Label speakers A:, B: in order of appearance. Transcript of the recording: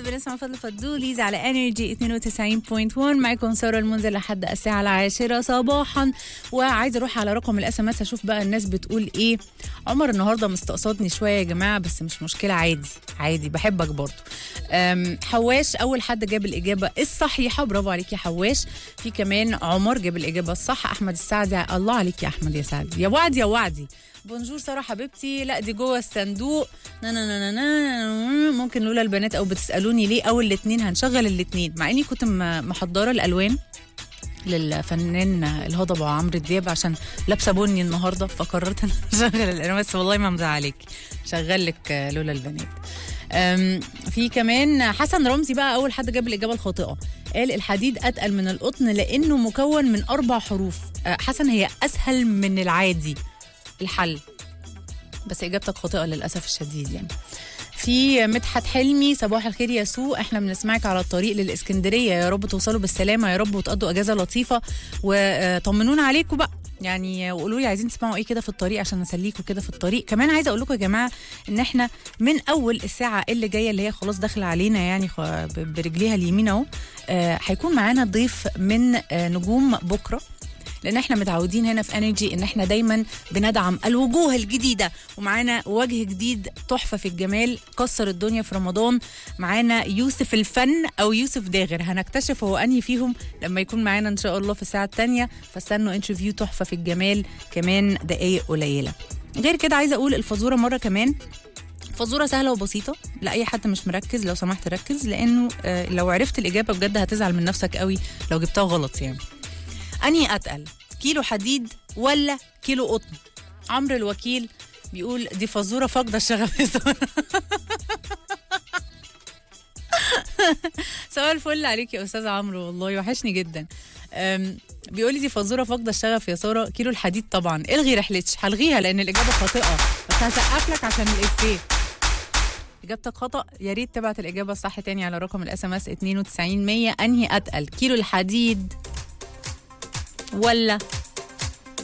A: بنسمع فضل فضوليز على انرجي 92.1 معاكم ساره المنزل لحد الساعه العاشره صباحا وعايزه اروح على رقم الاس ام اس اشوف بقى الناس بتقول ايه عمر النهارده مستقصدني شويه يا جماعه بس مش مشكله عادي عادي بحبك برضه أم، حواش اول حد جاب الاجابه الصحيحه برافو عليك يا حواش في كمان عمر جاب الاجابه الصح احمد السعدي الله عليك يا احمد يا سعدي يا وعدي يا وعدي بونجور ساره حبيبتي لا دي جوه الصندوق نا نا نا نا نا ممكن لولا البنات او بتسالوني ليه او الاثنين هنشغل الاثنين مع اني كنت م- محضره الالوان للفنان الهضبه عمرو دياب عشان لابسه بني النهارده فقررت ان اشغل الالوان بس والله ما مزعلك شغل لك آه، لولا البنات أم، في كمان حسن رمزي بقى اول حد جاب الاجابه الخاطئه قال الحديد اتقل من القطن لانه مكون من اربع حروف أه، حسن هي اسهل من العادي الحل بس اجابتك خاطئه للاسف الشديد يعني في مدحت حلمي صباح الخير يا سو احنا بنسمعك على الطريق للاسكندريه يا رب توصلوا بالسلامه يا رب وتقضوا اجازه لطيفه وطمنونا عليكم بقى يعني وقولوا لي عايزين تسمعوا ايه كده في الطريق عشان نسليكم كده في الطريق كمان عايزه اقول لكم يا جماعه ان احنا من اول الساعه اللي جايه اللي هي خلاص داخله علينا يعني خ- ب- برجليها اليمين اهو آه، هيكون معانا ضيف من آه، نجوم بكره لان احنا متعودين هنا في انرجي ان احنا دايما بندعم الوجوه الجديده ومعانا وجه جديد تحفه في الجمال كسر الدنيا في رمضان معانا يوسف الفن او يوسف داغر هنكتشف هو انهي فيهم لما يكون معانا ان شاء الله في الساعه الثانيه فاستنوا انترفيو تحفه في الجمال كمان دقائق قليله غير كده عايزه اقول الفزوره مره كمان فزوره سهله وبسيطه لاي حد مش مركز لو سمحت ركز لانه آه، لو عرفت الاجابه بجد هتزعل من نفسك قوي لو جبتها غلط يعني انهي اتقل كيلو حديد ولا كيلو قطن عمرو الوكيل بيقول دي فزوره فاقده الشغف يا سارة. سؤال الفل عليك يا استاذ عمرو والله وحشني جدا أم، بيقول لي دي فزوره فاقده الشغف يا ساره كيلو الحديد طبعا الغي رحلتش هلغيها لان الاجابه خاطئه بس هسقف لك عشان الافيه اجابتك خطا يا ريت تبعت الاجابه الصح تاني على رقم الاس ام اس 92 100 انهي اتقل كيلو الحديد ولا